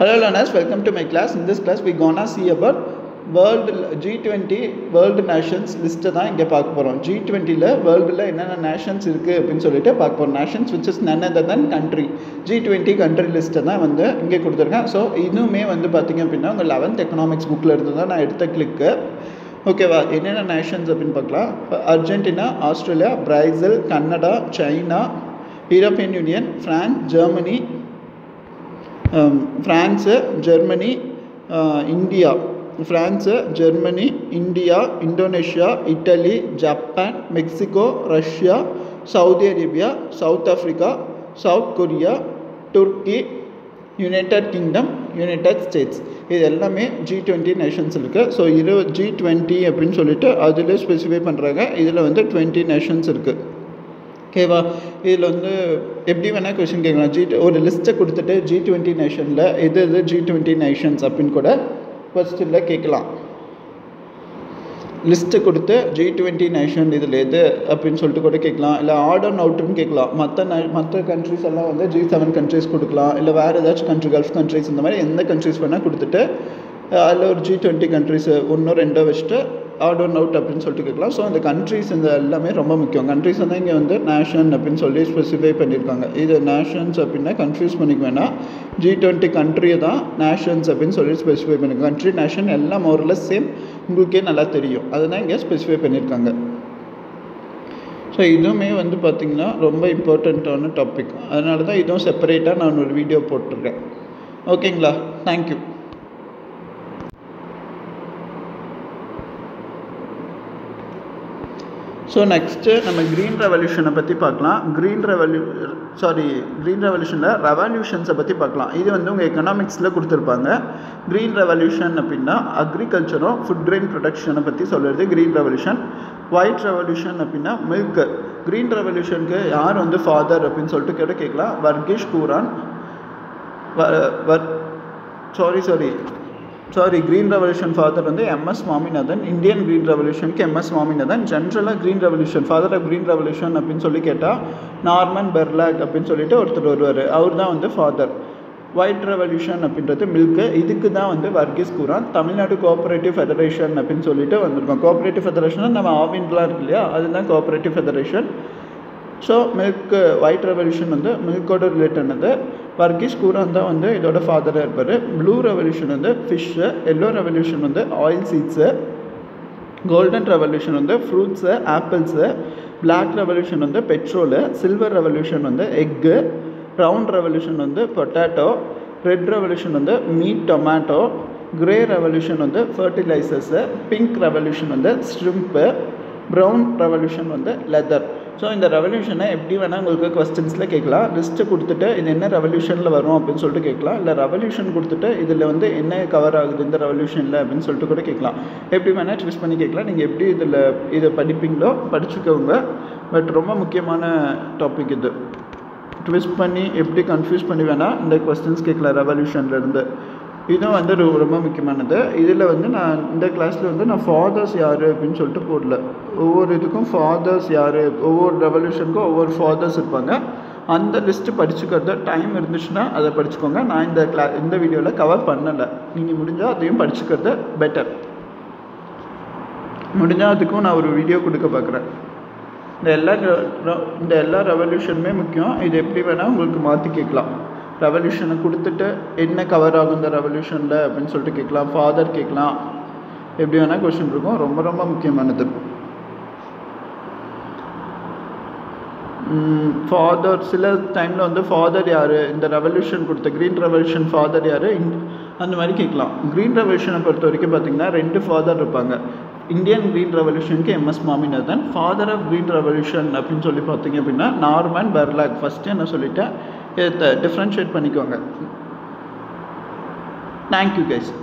Hello learners, welcome to my class. In this class, we gonna see about world G twenty world nations லிஸ்ட்டை தான் இங்கே பார்க்க போகிறோம் G டுவெண்ட்டியில் வேர்ல்டில் என்னென்ன நேஷன்ஸ் இருக்குது அப்படின்னு சொல்லிட்டு பார்க்க போகிறோம் nations which is none other than country G twenty country லிஸ்ட்டை தான் வந்து இங்கே கொடுத்துருக்கேன் ஸோ இதுவுமே வந்து பார்த்திங்க அப்படின்னா உங்கள் லெவன்த் எக்கனாமிக்ஸ் புக்கில் இருந்து தான் நான் எடுத்த கிளிக்கு ஓகேவா என்னென்ன நேஷன்ஸ் அப்படின்னு பார்க்கலாம் Argentina Australia Brazil Canada China European Union France Germany France Germany India France Germany India Indonesia Italy Japan Mexico Russia Saudi Arabia South Africa South Korea Turkey United Kingdom United States இது எல்லாமே G twenty nations இருக்குது so இரு G twenty அப்படின்னு சொல்லிட்டு அதில் specify பண்ணுறாங்க இதில் வந்து டுவெண்ட்டி நேஷன்ஸ் இருக்குது ஓகேவா இதில் வந்து எப்படி வேணால் கொஷின் கேட்கலாம் ஜி ஒரு லிஸ்ட்டை கொடுத்துட்டு ஜி டுவெண்ட்டி நேஷனில் எது எது ஜி டுவெண்ட்டி நேஷன்ஸ் அப்படின்னு கூட கொஸ்டினில் கேட்கலாம் லிஸ்ட்டு கொடுத்து ஜி டுவெண்ட்டி நேஷன் இதில் எது அப்படின்னு சொல்லிட்டு கூட கேட்கலாம் இல்லை ஆட் அண்ட் அவுட்டுன்னு கேட்கலாம் மற்ற ந மற்ற கண்ட்ரிஸ் எல்லாம் வந்து ஜி செவன் கண்ட்ரிஸ் கொடுக்கலாம் இல்லை வேறு ஏதாச்சும் கண்ட்ரி கல்ஃப் கண்ட்ரிஸ் இந்த மாதிரி எந்த கண்ட்ரிஸ் வேணால் கொடுத்துட்டு அதில் ஒரு ஜி டுவெண்ட்டி கண்ட்ரிஸ் ஒன்றோ ரெண்டோ வச்சுட்டு ஆட் ஒன் அவுட் அப்படின்னு சொல்லிட்டு கேட்கலாம் ஸோ இந்த கண்ட்ரிஸ் இந்த எல்லாமே ரொம்ப முக்கியம் கண்ட்ரிஸ் வந்து இங்கே வந்து நேஷன் அப்படின்னு சொல்லி ஸ்பெசிஃபை பண்ணியிருக்காங்க இது நேஷன்ஸ் அப்படின்னா கன்ஃபியூஸ் பண்ணிக்க வேணாம் ஜி டுவெண்ட்டி கண்ட்ரியை தான் நேஷன்ஸ் அப்படின்னு சொல்லி ஸ்பெசிஃபை பண்ணியிருக்காங்க கண்ட்ரி நேஷன் எல்லாம் மோரலஸ் சேம் உங்களுக்கே நல்லா தெரியும் அதுதான் இங்கே ஸ்பெசிஃபை பண்ணியிருக்காங்க ஸோ இதுவுமே வந்து பார்த்திங்கன்னா ரொம்ப இம்பார்ட்டண்ட்டான டாபிக் அதனால தான் இதுவும் செப்பரேட்டாக நான் ஒரு வீடியோ போட்டிருக்கேன் ஓகேங்களா தேங்க்யூ ஸோ நெக்ஸ்ட்டு நம்ம க்ரீன் ரெவல்யூஷனை பற்றி பார்க்கலாம் க்ரீன் ரெவல்யூ சாரி க்ரீன் ரெவல்யூஷனில் ரெவல்யூஷன்ஸை பற்றி பார்க்கலாம் இது வந்து உங்கள் எக்கனாமிக்ஸில் கொடுத்துருப்பாங்க க்ரீன் ரெவல்யூஷன் அப்படின்னா அக்ரிகல்ச்சரும் ஃபுட் கிரெயின் ப்ரொடக்ஷனை பற்றி சொல்கிறது க்ரீன் ரெவல்யூஷன் ஒயிட் ரெவல்யூஷன் அப்படின்னா மில்க்கு க்ரீன் ரெவல்யூஷனுக்கு யார் வந்து ஃபாதர் அப்படின்னு சொல்லிட்டு கேட்ட கேட்கலாம் வர்கீஷ் கூரான் வர் sorry sorry sorry green revolution father வந்து எம்எஸ் சுவாமிநாதன் இந்தியன் க்ரீன் ரெவல்யூஷனுக்கு எம்எஸ் சுவாமிநாதன் ஜென்ரலாக green revolution father of green revolution அப்படின்னு சொல்லி கேட்டால் நார்மன் பெர்லாக் அப்படின்னு சொல்லிட்டு ஒருத்தர் வருவார் அவர் தான் வந்து ஃபாதர் ஒயிட் ரெவல்யூஷன் அப்படின்றது மில்க்கு இதுக்கு தான் வந்து வர்கீஸ் கூறான் தமிழ்நாடு கோஆப்ரேட்டிவ் ஃபெடரேஷன் அப்படின்னு சொல்லிட்டு வந்திருக்கோம் கோஆப்ரேட்டிவ் ஃபெடரேஷன் நம்ம ஆவின்லாம் இருக்கு இல்லையா அதுதான் cooperative federation so milk white revolution வந்து மில்கோட ரிலேட்டட்னது வர்கீஸ் கூரான் தான் வந்து இதோட ஃபாதராக இருப்பார் ப்ளூ ரெவல்யூஷன் வந்து ஃபிஷ்ஷு எல்லோ ரெவல்யூஷன் வந்து ஆயில் சீட்ஸு கோல்டன் ரெவல்யூஷன் வந்து ஃப்ரூட்ஸு ஆப்பிள்ஸு பிளாக் ரெவல்யூஷன் வந்து பெட்ரோலு சில்வர் ரெவல்யூஷன் வந்து எக்கு ப்ரௌன் ரெவல்யூஷன் வந்து பொட்டேட்டோ ரெட் ரெவல்யூஷன் வந்து மீட் டொமேட்டோ க்ரே ரெவல்யூஷன் வந்து ஃபர்டிலைசர்ஸு பிங்க் ரெவல்யூஷன் வந்து ஸ்ட்ரிம்ப்பு ப்ரௌன் ரெவல்யூஷன் வந்து லெதர் ஸோ இந்த ரெவல்யூஷனை எப்படி வேணால் உங்களுக்கு கொஸ்டின்ஸில் கேட்கலாம் லிஸ்ட்டு கொடுத்துட்டு இது என்ன ரெவல்யூஷனில் வரும் அப்படின்னு சொல்லிட்டு கேட்கலாம் இல்லை ரெவல்யூஷன் கொடுத்துட்டு இதில் வந்து என்ன கவர் ஆகுது இந்த ரெவல்யூஷனில் அப்படின்னு சொல்லிட்டு கூட கேட்கலாம் எப்படி வேணால் ட்விஸ் பண்ணி கேட்கலாம் நீங்கள் எப்படி இதில் இதை படிப்பீங்களோ படிச்சுக்கோங்க பட் ரொம்ப முக்கியமான டாபிக் இது ட்விஸ்ட் பண்ணி எப்படி கன்ஃபியூஸ் பண்ணி வேணால் இந்த கொஸ்டின்ஸ் கேட்கலாம் ரெவல்யூஷன்லேருந்து இதுவும் வந்து ரொம்ப முக்கியமானது இதில் வந்து நான் இந்த கிளாஸில் வந்து நான் ஃபாதர்ஸ் யார் அப்படின்னு சொல்லிட்டு போடல ஒவ்வொரு இதுக்கும் ஃபாதர்ஸ் யார் ஒவ்வொரு ரெவல்யூஷனுக்கும் ஒவ்வொரு ஃபாதர்ஸ் இருப்பாங்க அந்த லிஸ்ட்டு படிச்சுக்கிறது டைம் இருந்துச்சுன்னா அதை படிச்சுக்கோங்க நான் இந்த கிளா இந்த வீடியோவில் கவர் பண்ணலை நீங்கள் முடிஞ்சால் அதையும் படிச்சுக்கிறது பெட்டர் முடிஞ்சால் அதுக்கும் நான் ஒரு வீடியோ கொடுக்க பார்க்குறேன் இந்த எல்லா இந்த எல்லா ரெவல்யூஷனுமே முக்கியம் இது எப்படி வேணால் உங்களுக்கு மாற்றி கேட்கலாம் ரெவல்யூஷனை கொடுத்துட்டு என்ன கவர் ஆகும் இந்த ரெவல்யூஷனில் அப்படின்னு சொல்லிட்டு கேட்கலாம் ஃபாதர் கேட்கலாம் எப்படி வேணால் கொஷின் இருக்கும் ரொம்ப ரொம்ப முக்கியமானது ஃபாதர் சில டைமில் வந்து ஃபாதர் யார் இந்த ரெவல்யூஷன் கொடுத்த க்ரீன் ரெவல்யூஷன் ஃபாதர் யார் அந்த மாதிரி கேட்கலாம் க்ரீன் ரெவல்யூஷனை பொறுத்த வரைக்கும் பார்த்திங்கன்னா ரெண்டு ஃபாதர் இருப்பாங்க இந்தியன் க்ரீன் ரெவல்யூஷனுக்கு MS Swaminathan father of green revolution அப்படின்னு சொல்லி பார்த்தீங்க அப்படின்னா நார்மன் பெர்லாக் ஃபஸ்ட்டு என்ன சொல்லிட்டேன் இதை டிஃப்ரென்ஷியேட் பண்ணிக்கோங்க தேங்க்யூ கைஸ்